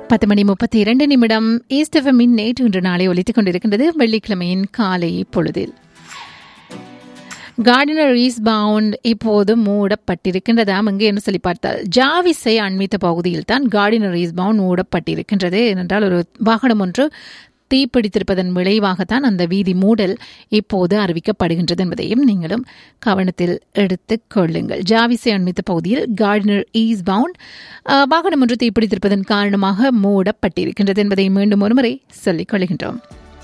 பத்து மணி முப்பத்தி இரண்டு நிமிடம் ஈஸ்டெஃபமின் நேற்று இன்று நாளை ஒலித்துக் கொண்டிருக்கின்றது வெள்ளிக்கிழமையின் காலை பொழுதில் கார்டினர் ஈஸ் பவுண்ட் இப்போது மூடப்பட்டிருக்கின்றதாம் அங்கு என்று சொல்லி பார்த்தால் ஜாவிஸை அண்மித்த பகுதியில் தான் கார்டினர் ஈஸ் பவுண்ட் மூடப்பட்டிருக்கின்றது ஏனென்றால் ஒரு வாகனம் ஒன்று தீப்பிடித்திருப்பதன் விளைவாகத்தான் அந்த வீதி மூடல் இப்போது அறிவிக்கப்படுகின்றது என்பதையும் நீங்களும் கவனத்தில் எடுத்துக் கொள்ளுங்கள் ஜாவிஸை அண்மித்த பகுதியில் கார்டினர் ஈஸ் பவுண்ட் வாகனம் ஒன்று தீப்பிடித்திருப்பதன் காரணமாக மூடப்பட்டிருக்கின்றது என்பதை மீண்டும் ஒருமுறை சொல்லிக் கொள்கின்றோம்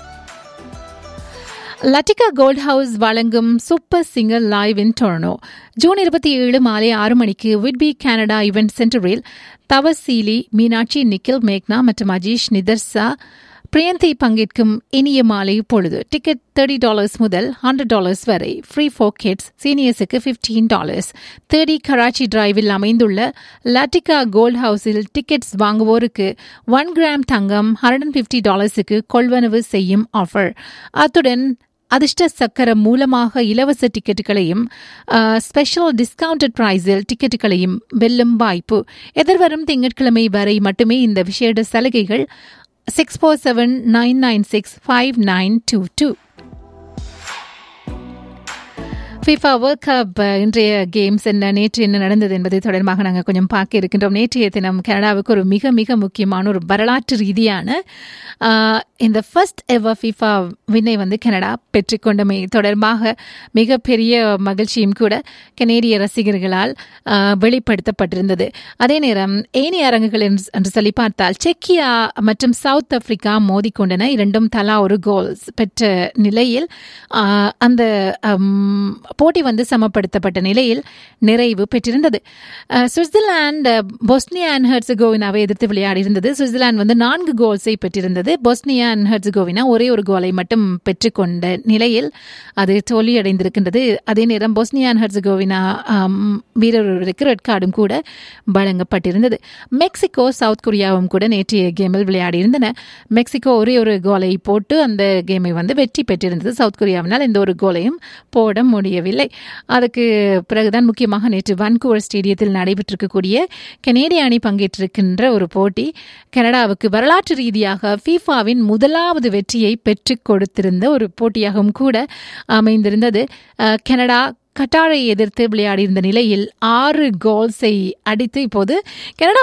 லட்டிகா கோல்ட் ஹவுஸ் வழங்கும் super singer live in Toronto June இருபத்தி ஏழு மாலை ஆறு மணிக்கு விட்பி கனடா இவெண்ட் சென்டரில் தவசீலி மீனாட்சி நிக்கில் மேக்னா மற்றும் அஜீஷ் நிதர்சா பிரியந்தை பங்கேற்கும் இனிய மாலை பொழுது டிக்கெட் தேர்ட்டி டாலர்ஸ் முதல் ஹண்ட்ரட் டாலர்ஸ் வரை ஃப்ரீ ஃபோர் கிட்ஸ் சீனியர்ஸுக்கு ஃபிஃப்டீன் டாலர்ஸ் தேர்ட்டி கராச்சி டிரைவில் அமைந்துள்ள லாட்டிகா கோல்ட் ஹவுஸில் டிக்கெட்ஸ் வாங்குவோருக்கு ஒன் கிராம் தங்கம் ஹண்ட்ரட் அண்ட் ஃபிஃப்டி டாலர்ஸுக்கு கொள்வனவு செய்யும் ஆஃபர் அத்துடன் அதிர்ஷ்ட சக்கரம் மூலமாக இலவச டிக்கெட்டுகளையும் ஸ்பெஷல் டிஸ்கவுண்டட் பிரைஸில் டிக்கெட்டுகளையும் வெல்லும் வாய்ப்பு எதிர்வரும் திங்கட்கிழமை வரை மட்டுமே இந்த விசேட சலுகைகள் six four seven nine nine six five nine two two FIFA World Cup இன்றைய கேம்ஸ் என்ன நேற்று என்ன நடந்தது என்பதை தொடர்பாக நாங்கள் கொஞ்சம் பார்க்க இருக்கின்றோம் நேற்றைய தினம் கனடாவுக்கு ஒரு மிக மிக முக்கியமான ஒரு வரலாற்று ரீதியான இந்த ஃபர்ஸ்ட் எவர் ஃபிஃபா வினை வந்து கனடா பெற்றுக்கொண்டமை தொடர்பாக மிகப்பெரிய மகிழ்ச்சியும் கூட கனேடிய ரசிகர்களால் வெளிப்படுத்தப்பட்டிருந்தது அதே நேரம் ஏனைய அரங்குகள் என்று சொல்லி பார்த்தால் செக்கியா மற்றும் சவுத் ஆப்பிரிக்கா மோதிக்கொண்டன இரண்டும் தலா ஒரு கோல்ஸ் பெற்ற நிலையில் அந்த போட்டி வந்து சமப்படுத்தப்பட்ட நிலையில் நிறைவு பெற்றிருந்தது சுவிட்சர்லாந்து பொஸ்னியா அண்ட் ஹெர்சகோவினாவை எதிர்த்து விளையாடி இருந்தது சுவிட்சர்லாந்து வந்து நான்கு கோல்ஸை பெற்றிருந்தது பொஸ்னியா அண்ட் ஹெர்சகோவினா ஒரே ஒரு கோலை மட்டும் பெற்றுக்கொண்ட நிலையில் அது தோல்வியடைந்திருக்கின்றது அதே நேரம் பொஸ்னியா அண்ட் ஹெர்சகோவினா வீரர் ஒருவருக்கு ரெட் கார்டும் கூட வழங்கப்பட்டிருந்தது மெக்சிகோ சவுத் கொரியாவும் கூட நேற்றைய கேமில் விளையாடி இருந்தன மெக்சிகோ ஒரே ஒரு கோலை போட்டு அந்த கேமை வந்து வெற்றி பெற்றிருந்தது சவுத் கொரியாவினால் எந்த ஒரு கோலையும் போட முடியவில்லை அதுக்கு பிறகுதான் முக்கியமாக நேற்று வான்கூவர் ஸ்டேடியத்தில் நடைபெற்றிருக்கக்கூடிய கனேடிய அணி பங்கேற்றிருக்கின்ற ஒரு போட்டி கனடாவுக்கு வரலாற்று ரீதியாக ஃபீஃபாவின் முதலாவது வெற்றியை பெற்றுக் கொடுத்திருந்த ஒரு போட்டியாகவும் கூட அமைந்திருந்தது கனடா கட்டாரை எதிர்த்து விளையாடியிருந்த நிலையில் ஆறு கோல்ஸை அடித்து இப்போது கனடா